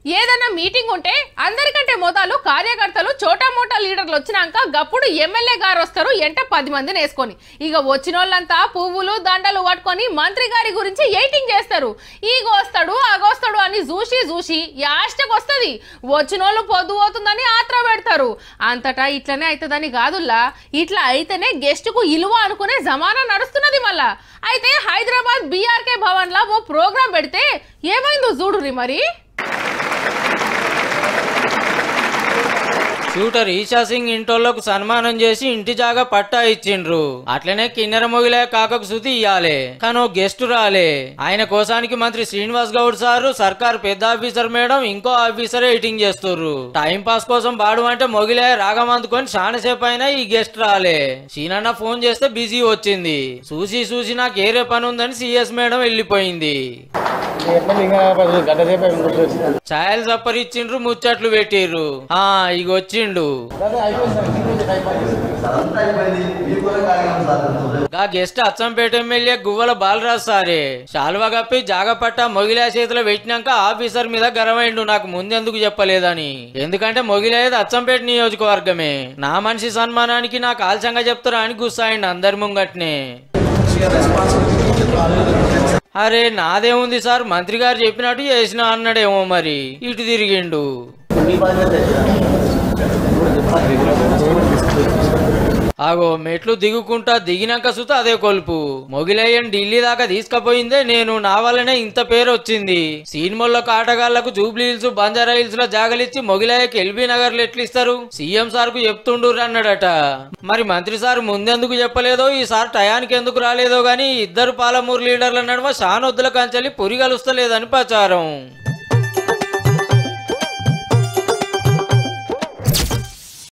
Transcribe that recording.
ఏదైనా మీటింగ్ ఉంటే అందరికంటే మొదలు కార్యకర్తలు చోటా మోటా లీడర్లు వచ్చినాక గప్పుడు ఎమ్మెల్యే గారు వస్తారు ఎంట పది మందిని వేసుకొని ఇక వచ్చిన వాళ్ళంతా పువ్వులు దండలు పట్టుకొని మంత్రి గారి గురించి ఎయిటింగ్ చేస్తారు ఈగొస్తాడు అగొస్తాడు అని చూసి చూసి యాస్టకు వస్తుంది వచ్చిన వాళ్ళు పొద్దు పోతుందని ఆత్ర పెడతారు అంతటా ఇట్లనే అవుతుందని కాదుల్లా ఇట్లా అయితేనే గెస్ట్ కు ఇలువ అనుకునే జమానా నడుస్తున్నది మళ్ళా అయితే హైదరాబాద్ బీఆర్కే భవన్ లా ఓ ప్రోగ్రాం పెడితే ఏమైందో చూడురి మరి షూటర్ ఈషా సింగ్ ఇంటోళ్లకు సన్మానం చేసి ఇంటి జాగా పట్టా ఇచ్చిండ్రు అట్లనే కిన్నెర మొగిలే కాకకు శృతి ఇయ్యాలే కానీ ఓ గెస్ట్ రాలే ఆయన కోసానికి మంత్రి శ్రీనివాస్ గౌడ్ సారు సర్కార్ పెద్ద ఆఫీసర్ మేడం ఇంకో ఆఫీసరే ఎయిటింగ్ చేస్తుర్రు టైం పాస్ కోసం బాడు అంటే మొగిలే రాగం అందుకొని చాలాసేపు అయినా ఈ గెస్ట్ రాలే సీనన్న ఫోన్ చేస్తే బిజీ వచ్చింది చూసి చూసి నాకు ఏరే పని ఉందని సిఎస్ మేడం వెళ్ళిపోయింది ఎట్లా ఇంకా గంట సేపు అయింది ఇంకొకటి వచ్చింది. ఛాయలు చప్పరిచ్చిండ్రు ముచ్చట్లు పెట్టిర్రు ఆ ఇక వచ్చిండు అదే అయిపోయింది సార్ ఇంకొంచెం టైం పడుతుంది. గా గెస్ట్ అచ్చంపేట ఎమ్మెల్యే గువ్వల బాలరాజ్ సారే శాలువా కప్పి జాగపట్ట మొగిలా చేతిలో పెట్టినాక ఆఫీసర్ మీద గరమైండు నాకు ముందెందుకు చెప్పలేదని ఎందుకంటే మొగిలేది అచ్చంపేట నియోజకవర్గమే నా మనిషి సన్మానానికి నాకు ఆలస్యంగా చెప్తారా అని గుస్సాయండి అందరి ముంగట్నే అరే నాదేముంది సార్ మంత్రి గారు చెప్పినట్టు చేసిన అన్నాడేమో మరి ఇటు తిరిగిండు ఆగో మెట్లు దిగుకుంటా దిగినాక సుత అదే కొలుపు మొగిలయ్యని ఢిల్లీ దాకా తీసుకుపోయిందే నేను నా వల్లనే ఇంత పేరు వచ్చింది సినిమాల్లో ఆటగాళ్లకు జూబ్లీ హిల్స్ బంజారా హిల్స్ లో జాగలిచ్చి మొగిలయ్యకి ఎల్బీ నగర్ లో ఎట్లు ఇస్తారు సీఎం సార్ కు చెప్తుండ్రు అన్నాడట మరి మంత్రి సార్ ముందెందుకు చెప్పలేదో ఈసారి టయానికి ఎందుకు రాలేదో గాని ఇద్దరు పాలమూరు లీడర్ల నడుమ షానొద్దుల కంచెలి పురి కలుస్తలేదని ప్రచారం